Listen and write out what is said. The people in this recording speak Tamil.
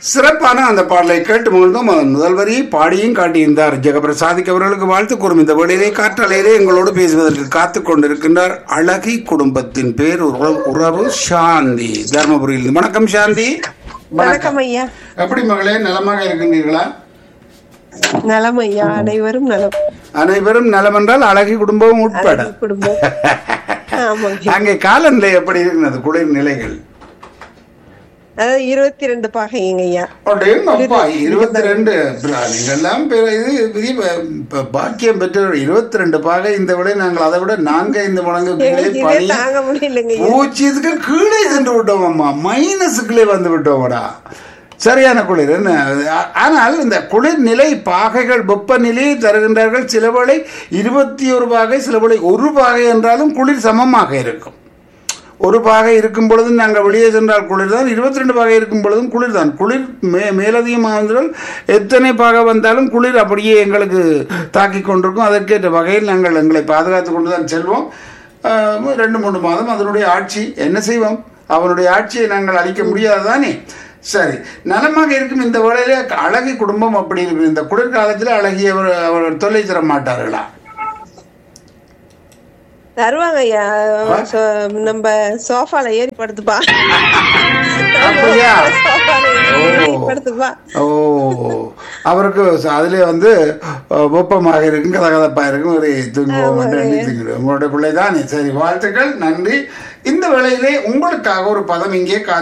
சிறப்பான அந்த பாடலை கேட்டு மகிழ்ந்தோம் அதன் முதல் வரியை பாடியும் காட்டியிருந்தார் ஜெகபிரசாதிக் அவர்களுக்கு வாழ்த்து கூறும் இந்த வேளையிலே காற்றலையிலே எங்களோடு பேசுவதற்கு காத்து கொண்டிருக்கின்றார் அழகி குடும்பத்தின் பேர் உற- உறவு சாந்தி தர்மபுரியில் வணக்கம் சாந்தி வணக்கம் ஐயா எப்படி மகளே நலமாக இருக்கின்றீர்களா நலம் ஐயா அனைவரும் நலம் அனைவரும் நலம் என்றால் அழகி குடும்பம் உட்பட குடும்பம் ஆமாங்க அங்கே காலநிலை எப்படி இருக்கிறது குளிர் நிலைகள் அதாவது இருபத்தி ரெண்டு பாகைங்க ஐயா அப்பா இருபத்தி ரெண்டு நீங்கெல்லாம் பெரிய இது பெரிய ப- ப- பாக்கியம் பெற்ற இருபத்தி ரெண்டு பாகை இந்த விட நாங்கள் அதை விட நான்கு ஐந்து மடங்கு கீழே எங்களுக்கு இதே பனி தாங்க முடியலங்க ஐயா பூச்சியத்துக்கு கீழே சென்று விட்டோம் அம்மா மைனஸுக்குள்ளே வந்து விட்டோம்டா சரியான குளிர் என்ன ஆ- ஆனால் இந்த குளிர் நிலை பாகைகள் வெப்பநிலையை தருகின்றார்கள் சில வேளை இருபத்தி ஒரு பாகை சில வேளை ஒரு பாகை என்றாலும் குளிர் சமமாக இருக்கும் ஒரு பாகை இருக்கும் பொழுதும் நாங்கள் வெளியே சென்றால் குளிர் தான் இருபத்தி ரெண்டு பாகை இருக்கும் பொழுதும் குளிர் தான் குளிர் மே மேலதிகமாக வந்தால் எத்தனை பாகை வந்தாலும் குளிர் அப்படியே எங்களுக்கு தாக்கி கொண்டிருக்கும் அதற்கேற்ற வகையில் நாங்கள் எங்களை பாதுகாத்து கொண்டு தான் செல்வோம் ஆஹ், ரெண்டு மூணு மாதம் அதனுடைய ஆட்சி என்ன செய்வோம் அவனுடைய ஆட்சியை நாங்கள் அழிக்க முடியாது தானே சரி நலமாக இருக்கும் இந்த வேளையிலே அழகி குடும்பம் அப்படி இருக்கு இந்த குளிர்காலத்தில் அழகி அவர் அவர் தொல்லை தர மாட்டார்களா தருவாங்க ஐயா சோ- நம்ம சோஃபால ஏறி படுத்துப்பா அப்படியா? சோஃபால ஏறி ஓ. படுத்துப்பா ஓ அவருக்கு ச- அதிலே வந்து அஹ், வெப்பமாக இருக்கும் கதகதப்பா இருக்கும் ஒரு தூங்குவோம் என்று எண்ணி தூங்கிடுவோம் உங்களுடைய பிள்ளை தானே சரி வாழ்த்துக்கள் நன்றி இந்த வேளையிலே உங்களுக்காக ஒரு பதம் இங்கே காத்து